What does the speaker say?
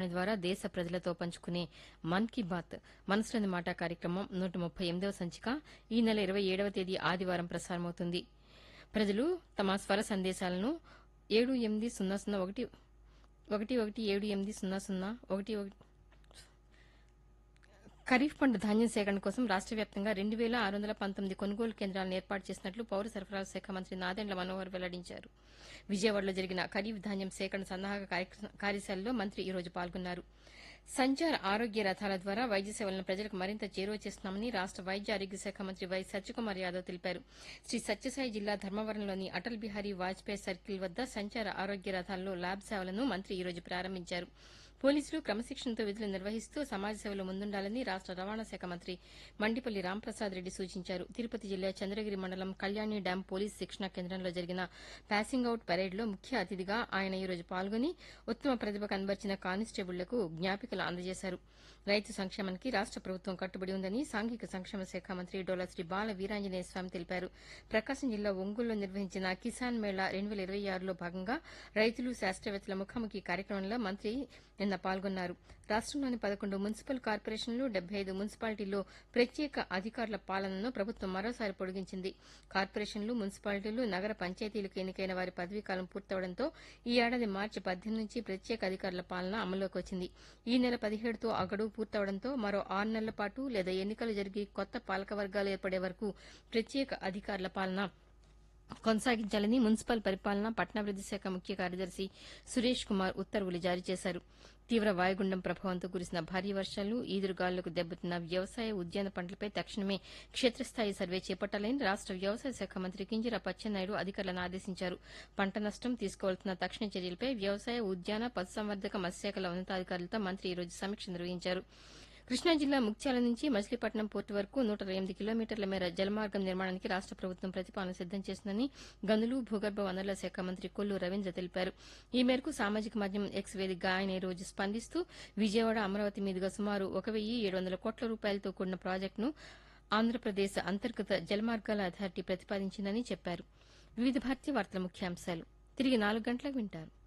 ద్వారా దేశ ప్రజలతో పంచుకునే మన్ కీ బాత్ మనసులోని మాట కార్యక్రమం నూట ముప్పై ఎనిమిదవ సంచిక ఈ నెల ఇరవై ఏడవ తేదీ ఆదివారం ప్రసారమవుతుంది ప్రజలు తమ స్వర సందేశాలను ఏడు ఎనిమిది సున్నా సున్నా ఒకటి ఒకటి ఒకటి ఏడు ఎనిమిది సున్నా సున్నా ఒకటి ఒకటి ఖరీఫ్ పంట ధాన్యం సేకరణ కోసం రాష్ట వ్యాప్తంగా రెండు వేల ఆరు వందల పంతొమ్మిది కొనుగోలు కేంద్రాలను ఏర్పాటు చేసినట్లు పౌర సరఫరాల శాఖ మంత్రి నాదెండ్ల మనోహర్ వెల్లడించారు విజయవాడలో జరిగిన ఖరీఫ్ ధాన్యం సేకరణ సన్నాహక కార్యక్ర- కార్యశాలలో మంత్రి ఈ రోజు పాల్గొన్నారు సంచార్ ఆరోగ్య రథాల ద్వారా వైద్య సేవలను ప్రజలకు మరింత చేరువ చేస్తున్నామని రాష్ట వైద్య ఆరోగ్య శాఖ మంత్రి వై సత్యకుమార్ యాదవ్ తెలిపారు శ్రీ సత్యసాయి జిల్లా ధర్మవరంలోని అటల్ బిహారీ వాజ్పేయి సర్కిల్ వద్ద సంచార ఆరోగ్య రథాల్లో ల్యాబ్ సేవలను మంత్రి ఈ రోజు ప్రారంభించారు పోలీసులు క్రమశిక్షణతో విధులు నిర్వహిస్తూ సమాజ సేవలో ముందుండాలని రాష్ట రవాణా శాఖ మంత్రి మండిపల్లి రాంప్రసాద్ రెడ్డి సూచించారు తిరుపతి జిల్లా చంద్రగిరి మండలం కళ్యాణి డ్యాం పోలీస్ శిక్షణా కేంద్రంలో జరిగిన పాసింగ్ అవుట్ పరేడ్లో ముఖ్య అతిథిగా ఆయన ఈ రోజు పాల్గొని ఉత్తమ ప్రతిభ కనబర్చిన కానిస్టేబుళ్లకు జ్ఞాపికలు అందజేశారు రైతు సంక్షేమానికి రాష్ట ప్రభుత్వం కట్టుబడి ఉందని సాంఘిక సంక్షేమ శాఖ మంత్రి డోలా శ్రీ బాల వీరాంజనేయ స్వామి తెలిపారు ప్రకాశం జిల్లా ఒంగోలులో నిర్వహించిన కిసాన్ మేళా రెండు వేల ఇరవై ఆరులో భాగంగా రైతులు శాస్త్రవేత్తల ముఖాముఖి కార్యక్రమంలో మంత్రి నిన్న పాల్గొన్నారు రాష్టంలోని పదకొండు మున్సిపల్ కార్పొరేషన్లు డెబ్బై ఐదు మున్సిపాలిటీల్లో ప్రత్యేక అధికారుల పాలనను ప్రభుత్వం మరోసారి పొడిగించింది కార్పొరేషన్లు మున్సిపాలిటీలు నగర పంచాయతీలకు ఎన్నికైన వారి పదవీకాలం పూర్తవడంతో ఈ ఏడాది మార్చి పద్దెనిమిది నుంచి ప్రత్యేక అధికారుల పాలన అమల్లోకి వచ్చింది ఈ నెల పదిహేడుతో ఆ గడువు పూర్తవడంతో మరో ఆరు నెలల పాటు లేదా ఎన్నికలు జరిగి కొత్త పాలక వర్గాలు ఏర్పడే వరకు ప్రత్యేక అధికారుల పాలన కొనసాగించాలని మున్సిపల్ పరిపాలన పట్టణాభివృద్ది శాఖ ముఖ్య కార్యదర్శి సురేష్ కుమార్ ఉత్తర్వులు జారీ చేశారు తీవ్ర వాయుగుండం ప్రభావంతో కురిసిన భారీ వర్షాలు ఈదురుగాలులకు దెబ్బతిన్న వ్యవసాయ ఉద్యాన పంటలపై తక్షణమే క్షేత్రస్థాయి సర్వే చేపట్టాలని రాష్ట వ్యవసాయ శాఖ మంత్రి కింజరాపు అచ్చెన్నాయుడు అధికారులను ఆదేశించారు పంట నష్టం తీసుకోవాల్సిన తక్షణ చర్యలపై వ్యవసాయ ఉద్యాన పశుసంవర్ధక మత్స్యశాఖల ఉన్నతాధికారులతో మంత్రి ఈ రోజు సమీక్ష నిర్వహించారు కృష్ణా జిల్లా ముత్యాల నుంచి మచిలీపట్నం పోర్టు వరకు నూట ఎనిమిది కిలోమీటర్ల మేర జలమార్గం నిర్మాణానికి రాష్ట ప్రభుత్వం ప్రతిపాదన సిద్దం చేసిందని గనులు భూగర్భ వనరుల శాఖ మంత్రి కొల్లు రవీంద్ర తెలిపారు ఈ మేరకు సామాజిక మాధ్యమం ఎక్స్ వేదికగా ఆయన ఈ రోజు స్పందిస్తూ విజయవాడ అమరావతి మీదుగా సుమారు ఒక వెయ్యి ఏడు వందల కోట్ల రూపాయలతో కూడిన ప్రాజెక్టును ఆంధ్రప్రదేశ్ అంతర్గత జలమార్గాల అథారిటీ ప్రతిపాదించిందని చెప్పారు వివిధ భారతీయ వార్తల ముఖ్యాంశాలు తిరిగి నాలుగు గంటలకు వింటారు